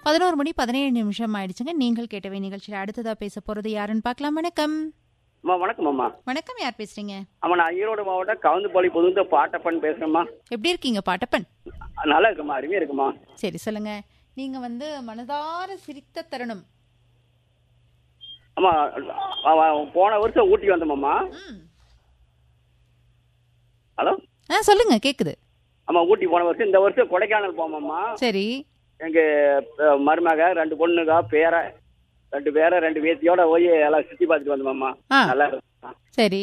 பதினோரு மணி பதினேழு நிமிஷம் ஆயிடுச்சுங்க நீங்கள் கேட்டவை நிகழ்ச்சியில் அடுத்ததா பேச போறது யாருன்னு பார்க்கலாம் வணக்கம் அம்மா வணக்கம் அம்மா வணக்கம் யார் பேசுறீங்க அம்மா நான் ஈரோடு மாவட்டம் கவுந்தப்பாளி புதுந்த பாட்டப்பன் பேசுறேம்மா எப்படி இருக்கீங்க பாட்டப்பன் நல்லா இருக்குமா அருமையா இருக்குமா சரி சொல்லுங்க நீங்க வந்து மனதார சிரித்த தருணம் அம்மா அ- அ- போன வருஷம் ஊட்டி வந்தோம்மா ம். ஹலோ ஆ சொல்லுங்க கேக்குது அம்மா ஊட்டி போன வருஷம் இந்த வருஷம் கொடைக்கானல் போமாம்மா சரி எங்க அ, மருமக ரெண்டு பொண்ணுங்க பேர ரெண்டு பேர ரெண்டு பேத்தியோட போய் எல்லாம் சுத்தி பார்த்துட்டு வந்தோம்மா ஆ நல்லா இருக்கும் சரி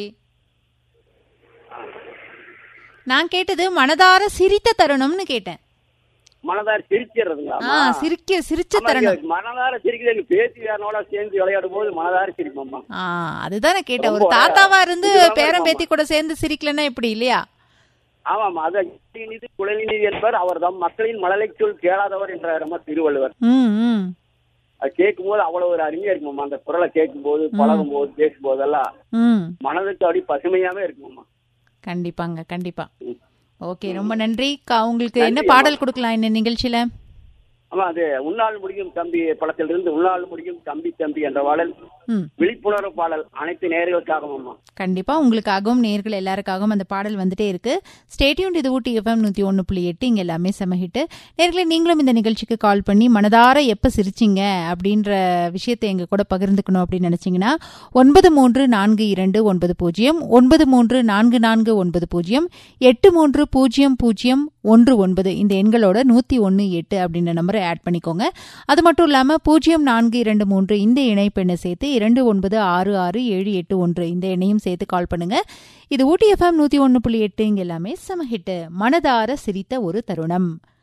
நான் கேட்டது மனதார சிரித்த தருணம்னு கேட்டேன் மனதார சிரிச்சிடுறதுங்களா ஆ சிரிக்க சிரிச்ச தருணம் மனதார சிரிக்குது எங்க பேத்தி யாரோட சேர்ந்து விளையாடும் போது மனதார சிரிப்போம்மா ஆ அதுதான் நான் கேட்டேன் ஒரு ரொம்ப தாத்தாவா இருந்து இதுதான் பேரன் இருக்கும். பேத்தி கூட சேர்ந்து சிரிக்கலன்னா இப்படி இல்லையா ஆமாம்மா அது நீதி குழலினிதி என்பவர் அவர் தம் மக்களின் மழலை சொல் கேளாதவர் என்ற நம்ம திருவள்ளுவர் ம் ம் அது கேட்கும் போது அவ்வளவு ஒரு அருமையா இருக்குமாம்மா அந்த குரலை கேட்கும் போது பழகும் போது பேசும் போதெல்லாம் ம் மனதுக்கு அப்படி பசுமையாவே இருக்குமாம்மா கண்டிப்பாங்க கண்டிப்பா ம். ஓகே ரொம்ப நன்றி கா- உங்களுக்கு என்ன நன்றி, பாடல் கொடுக்கலாம் இந்த நிகழ்ச்சியில ஆமா அது உன்னால் முடியும் தம்பி படத்திலிருந்து உன்னால் முடியும் தம்பி தம்பி என்ற பாடல் ம் விழிப்புணர்வு பாடல் அனைத்து நேர்களுக்காகவும்மா கண்டிப்பா உங்களுக்காகவும் நேர்கள் எல்லாருக்காகவும் அந்த பாடல் வந்துட்டே இருக்கு ஸ்டேடியூன் இது ஊட்டி எஃப்எம் நூத்தி ஒன்னு புள்ளி எட்டு இங்க எல்லாமே செமஹிட்டு நேர்களே நீங்களும் இந்த நிகழ்ச்சிக்கு கால் பண்ணி மனதார எப்ப சிரிச்சிங்க அப்படின்ற விஷயத்தை எங்க கூட பகிர்ந்துக்கணும் அப்படின்னு நினைச்சீங்கன்னா ஒன்பது மூன்று நான்கு இரண்டு ஒன்பது பூஜ்ஜியம் ஒன்பது மூன்று நான்கு நான்கு ஒன்பது பூஜ்ஜியம் எட்டு மூன்று பூஜ்ஜியம் பூஜ்ஜியம் ஒன்று ஒன்பது இந்த எண்களோட நூத்தி ஒன்னு எட்டு அப்படின்ற நம்பரை ஆட் பண்ணிக்கோங்க அது மட்டும் இல்லாம பூஜ்ஜியம் நான்கு இரண்டு மூன்று இந்த இணைப்பெண்ணை சேர்த்து இரண்டு ஒன்பது ஆறு ஆறு ஏழு எட்டு ஒன்று இந்த எண்ணையும் சேர்த்து கால் பண்ணுங்க இது ஊட்டி எஃப்எம் நூத்தி ஒன்னு புள்ளி எட்டு இங்க எல்லாமே செம ஹிட் மனதார சிரித்த ஒரு தருணம்